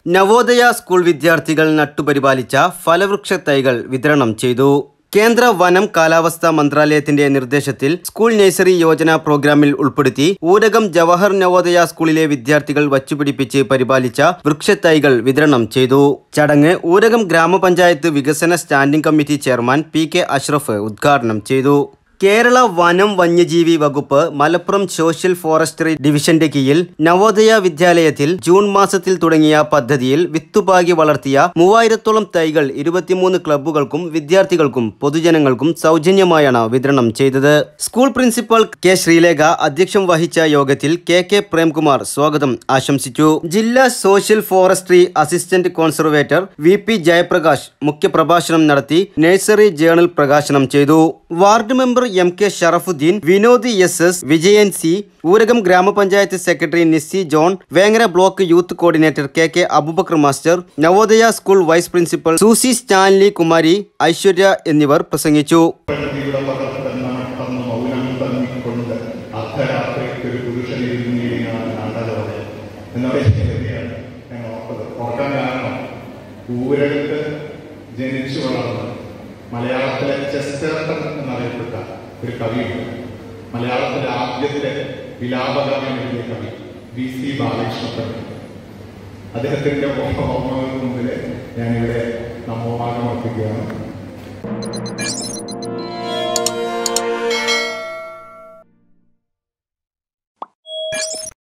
Navodaya school വിദ്യാർത്ഥികൾ നട്ടുപരിപാലിച്ച ഫലവൃക്ഷ തൈകൾ വിതരണം ചെയ്തു കേന്ദ്ര വനം കാലാവസ്ഥാ മന്ത്രാലയത്തിന്റെ നിർദ്ദേശത്തിൽ സ്കൂൾ നഴ്സറി യോജന പ്രോഗ്രാമിൽ ഉൾപ്പെടുത്തി ഊരകം ജവഹർ നവോദയ സ്കൂളിലെ വിദ്യാർത്ഥികൾ വച്ചുപിടിപ്പിച്ച് പരിപാലിച്ച വൃക്ഷത്തൈകൾ വിതരണം ചെയ്തു ചടങ്ങ് ഊരകം ഗ്രാമപഞ്ചായത്ത് വികസന standing committee chairman P K Ashraf ഉദ്ഘാടനം ചെയ്തു കേരള വനം വന്യജീവി വകുപ്പ് മലപ്പുറം സോഷ്യൽ ഫോറസ്ട്രി ഡിവിഷന്റെ കീഴിൽ നവോദയ വിദ്യാലയത്തിൽ ജൂൺ മാസത്തിൽ തുടങ്ങിയ പദ്ധതിയിൽ വിത്തുപാകി വളർത്തിയ മൂവായിരത്തോളം തൈകൾ ഇരുപത്തിമൂന്ന് ക്ലബ്ബുകൾക്കും വിദ്യാർത്ഥികൾക്കും പൊതുജനങ്ങൾക്കും സൗജന്യമായാണ് വിതരണം ചെയ്തത് സ്കൂൾ പ്രിൻസിപ്പൽ കെ ശ്രീലേഖ അധ്യക്ഷം വഹിച്ച യോഗത്തിൽ കെ കെ പ്രേംകുമാർ സ്വാഗതം ആശംസിച്ചു ജില്ലാ social forestry assistant conservator V P Jayaprakash മുഖ്യപ്രഭാഷണം നടത്തി നഴ്സറി ജേണൽ പ്രകാശനം ചെയ്തു ward member M K Sharafudheen Vinod S S Vijayan C Oorakam ഗ്രാമപഞ്ചായത്ത് secretary Nissy John Vengara block youth coordinator K K Abubakar master Navodaya school vice principal Susie Stanley Kumari Aishwarya എന്നിവർ പ്രസംഗിച്ചു പ്രകൃതിയുടെ പകർപ്പെന്ന മട്ടന്ന് മൗനം തന്നിക്കൊണ്ട് അർദ്ധരാത്രിക്ക് ഒരു പുരുഷനെ ഇരുന്നിരിക്കുകയാണ് കണ്ടതോടെ എന്നോട് ശരിയാണ് ഞാൻ ഓർത്തത് ഓർക്കാൻ കാരണം ഊരകത്ത് ജനിച്ചു വളർന്ന് മലയാളത്തിലെ ചെസ്റ്റേർട്ടൻ എന്നറിയപ്പെട്ട ഒരു കവിയുണ്ട് മലയാളത്തിലെ ആദ്യത്തെ വിലാപകാവ്യം എഴുതിയ കവി വി സി ബാലകൃഷ്ണൻ അദ്ദേഹത്തിന്റെ ഓർമ്മകൾക്ക് മുമ്പിൽ ഞാനിവിടെ നമോഭാഗം അർപ്പിക്കുകയാണ്